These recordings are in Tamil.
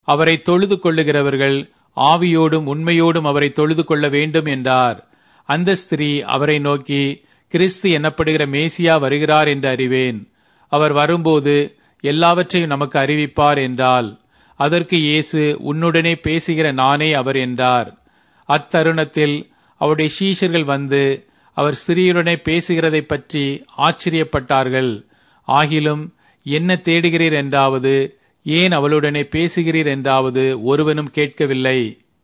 அவரை தொழுது கொள்ளுகிறவர்கள் ஆவியோடும் உண்மையோடும் அவரை தொழுது கொள்ள வேண்டும் என்றார் அந்த ஸ்திரீ அவரை நோக்கி கிறிஸ்து எனப்படுகிற மேசியா வருகிறார் என்று அறிவேன் அவர் வரும்போது எல்லாவற்றையும் நமக்கு அறிவிப்பார் என்றால் அதற்கு இயேசு உன்னுடனே பேசுகிற நானே அவர் என்றார் அத்தருணத்தில் அவருடைய சீஷர்கள் வந்து அவர் ஸ்திரீயுடனே பேசுகிறதை பற்றி ஆச்சரியப்பட்டார்கள் ஆகிலும் என்ன தேடுகிறீர் என்றாவது ஏன் அவளுடனே பேசுகிறீர் என்றாவது ஒருவனும் கேட்கவில்லை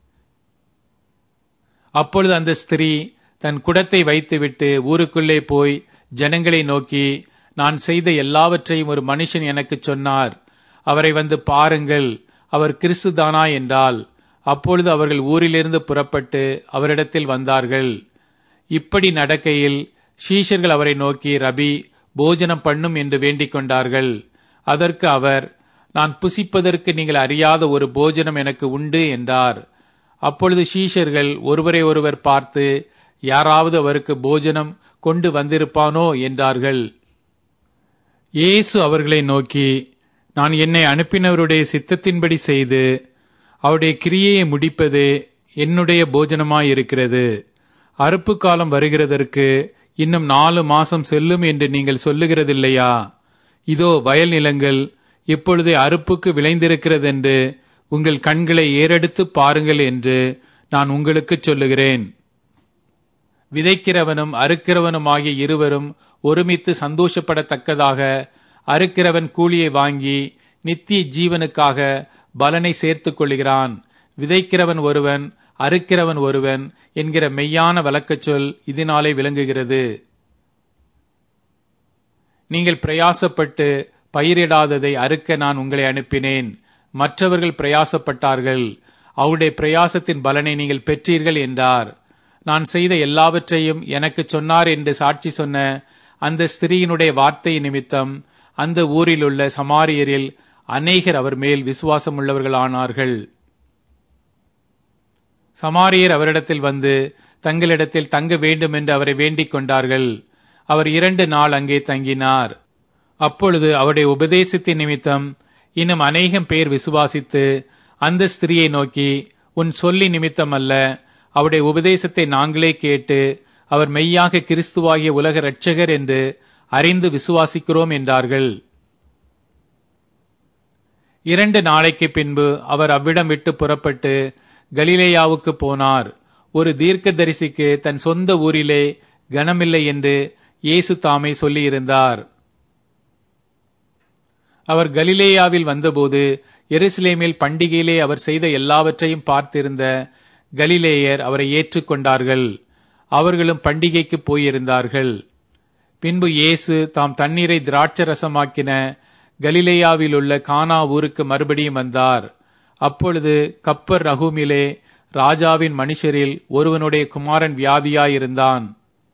அப்பொழுது அந்த ஸ்திரீ தன் குடத்தை வைத்துவிட்டு ஊருக்குள்ளே போய் ஜனங்களை நோக்கி நான் செய்த எல்லாவற்றையும் ஒரு மனுஷன் எனக்கு சொன்னார் அவரை வந்து பாருங்கள் அவர் கிறிஸ்துதானா என்றால் அப்பொழுது அவர்கள் ஊரிலிருந்து புறப்பட்டு அவரிடத்தில் வந்தார்கள் இப்படி நடக்கையில் ஷீஷர்கள் அவரை நோக்கி ரபி போஜனம் பண்ணும் என்று வேண்டிக் கொண்டார்கள் அதற்கு அவர் நான் புசிப்பதற்கு நீங்கள் அறியாத ஒரு போஜனம் எனக்கு உண்டு என்றார் அப்பொழுது ஷீஷர்கள் ஒருவரை ஒருவர் பார்த்து யாராவது அவருக்கு போஜனம் கொண்டு வந்திருப்பானோ என்றார்கள் இயேசு அவர்களை நோக்கி நான் என்னை அனுப்பினவருடைய சித்தத்தின்படி செய்து அவருடைய கிரியையை முடிப்பதே என்னுடைய போஜனமாயிருக்கிறது அறுப்பு காலம் வருகிறதற்கு இன்னும் நாலு மாசம் செல்லும் என்று நீங்கள் சொல்லுகிறதில்லையா இதோ வயல் நிலங்கள் இப்பொழுதே அறுப்புக்கு விளைந்திருக்கிறதென்று உங்கள் கண்களை ஏறெடுத்து பாருங்கள் என்று நான் உங்களுக்கு சொல்லுகிறேன் விதைக்கிறவனும் அறுக்கிறவனுமாகிய இருவரும் ஒருமித்து சந்தோஷப்படத்தக்கதாக அறுக்கிறவன் கூலியை வாங்கி நித்திய ஜீவனுக்காக பலனை சேர்த்துக் கொள்கிறான் விதைக்கிறவன் ஒருவன் அறுக்கிறவன் ஒருவன் என்கிற மெய்யான வழக்கச் சொல் இதனாலே விளங்குகிறது நீங்கள் பிரயாசப்பட்டு பயிரிடாததை அறுக்க நான் உங்களை அனுப்பினேன் மற்றவர்கள் பிரயாசப்பட்டார்கள் அவருடைய பிரயாசத்தின் பலனை நீங்கள் பெற்றீர்கள் என்றார் நான் செய்த எல்லாவற்றையும் எனக்கு சொன்னார் என்று சாட்சி சொன்ன அந்த ஸ்திரீயினுடைய வார்த்தை நிமித்தம் அந்த ஊரிலுள்ள சமாரியரில் அநேகர் அவர் மேல் விசுவாசம் உள்ளவர்களானார்கள் சமாரியர் அவரிடத்தில் வந்து தங்களிடத்தில் தங்க வேண்டும் என்று அவரை வேண்டிக் கொண்டார்கள் அவர் இரண்டு நாள் அங்கே தங்கினார் அப்பொழுது அவருடைய உபதேசத்தின் நிமித்தம் இன்னும் அநேகம் பேர் விசுவாசித்து அந்த ஸ்திரியை நோக்கி உன் சொல்லி நிமித்தம் அல்ல அவருடைய உபதேசத்தை நாங்களே கேட்டு அவர் மெய்யாக கிறிஸ்துவாகிய உலக இரட்சகர் என்று அறிந்து விசுவாசிக்கிறோம் என்றார்கள் இரண்டு நாளைக்கு பின்பு அவர் அவ்விடம் விட்டு புறப்பட்டு கலிலேயாவுக்கு போனார் ஒரு தீர்க்கதரிசிக்கு தன் சொந்த ஊரிலே கனமில்லை என்று இயேசு தாமே சொல்லியிருந்தார் அவர் கலிலேயாவில் வந்தபோது எருசலேமில் பண்டிகையிலே அவர் செய்த எல்லாவற்றையும் பார்த்திருந்த கலிலேயர் அவரை ஏற்றுக்கொண்டார்கள் அவர்களும் பண்டிகைக்கு போயிருந்தார்கள் பின்பு இயேசு தாம் தண்ணீரை திராட்சரசமாக்கின கலிலேயாவில் உள்ள கானா ஊருக்கு மறுபடியும் வந்தார் அப்பொழுது கப்பர் ரகுமிலே ராஜாவின் மனுஷரில் ஒருவனுடைய குமாரன் வியாதியாயிருந்தான்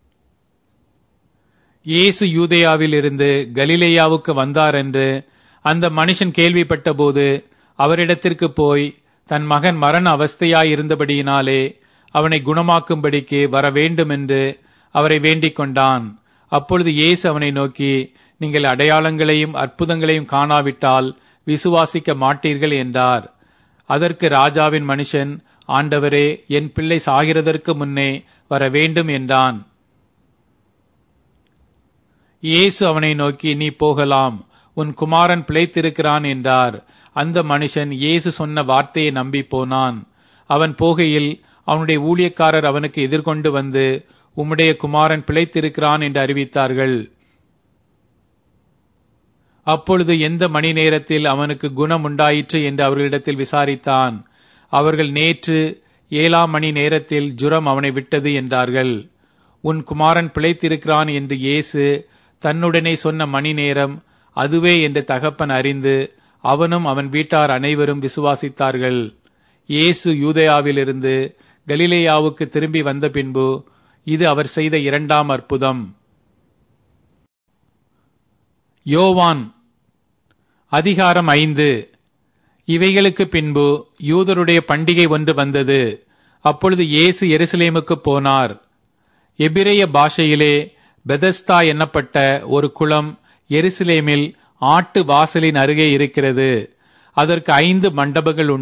இயேசு யூதேயாவில் இருந்து கலிலேயாவுக்கு வந்தார் என்று அந்த மனுஷன் கேள்விப்பட்டபோது அவரிடத்திற்கு போய் தன் மகன் மரண அவஸ்தையாயிருந்தபடியினாலே அவனை குணமாக்கும்படிக்கு வர வேண்டும் என்று அவரை வேண்டிக் கொண்டான் அப்பொழுது இயேசு அவனை நோக்கி நீங்கள் அடையாளங்களையும் அற்புதங்களையும் காணாவிட்டால் விசுவாசிக்க மாட்டீர்கள் என்றார் அதற்கு ராஜாவின் மனுஷன் ஆண்டவரே என் பிள்ளை சாகிறதற்கு முன்னே வர வேண்டும் என்றான் இயேசு அவனை நோக்கி நீ போகலாம் உன் குமாரன் பிழைத்திருக்கிறான் என்றார் அந்த மனுஷன் இயேசு சொன்ன வார்த்தையை நம்பி போனான் அவன் போகையில் அவனுடைய ஊழியக்காரர் அவனுக்கு எதிர்கொண்டு வந்து உம்முடைய குமாரன் பிழைத்திருக்கிறான் என்று அறிவித்தார்கள் அப்பொழுது எந்த மணி நேரத்தில் அவனுக்கு குணம் உண்டாயிற்று என்று அவர்களிடத்தில் விசாரித்தான் அவர்கள் நேற்று ஏழாம் மணி நேரத்தில் ஜுரம் அவனை விட்டது என்றார்கள் உன் குமாரன் பிழைத்திருக்கிறான் என்று இயேசு தன்னுடனே சொன்ன மணி நேரம் அதுவே என்று தகப்பன் அறிந்து அவனும் அவன் வீட்டார் அனைவரும் விசுவாசித்தார்கள் இயேசு யூதயாவிலிருந்து கலிலேயாவுக்கு திரும்பி வந்த பின்பு இது அவர் செய்த இரண்டாம் அற்புதம் யோவான் அதிகாரம் ஐந்து இவைகளுக்கு பின்பு யூதருடைய பண்டிகை ஒன்று வந்தது அப்பொழுது இயேசு எருசலேமுக்கு போனார் எபிரேய பாஷையிலே பெதஸ்தா என்னப்பட்ட ஒரு குளம் எருசலேமில் ஆட்டு வாசலின் அருகே இருக்கிறது அதற்கு ஐந்து மண்டபங்கள் உண்டு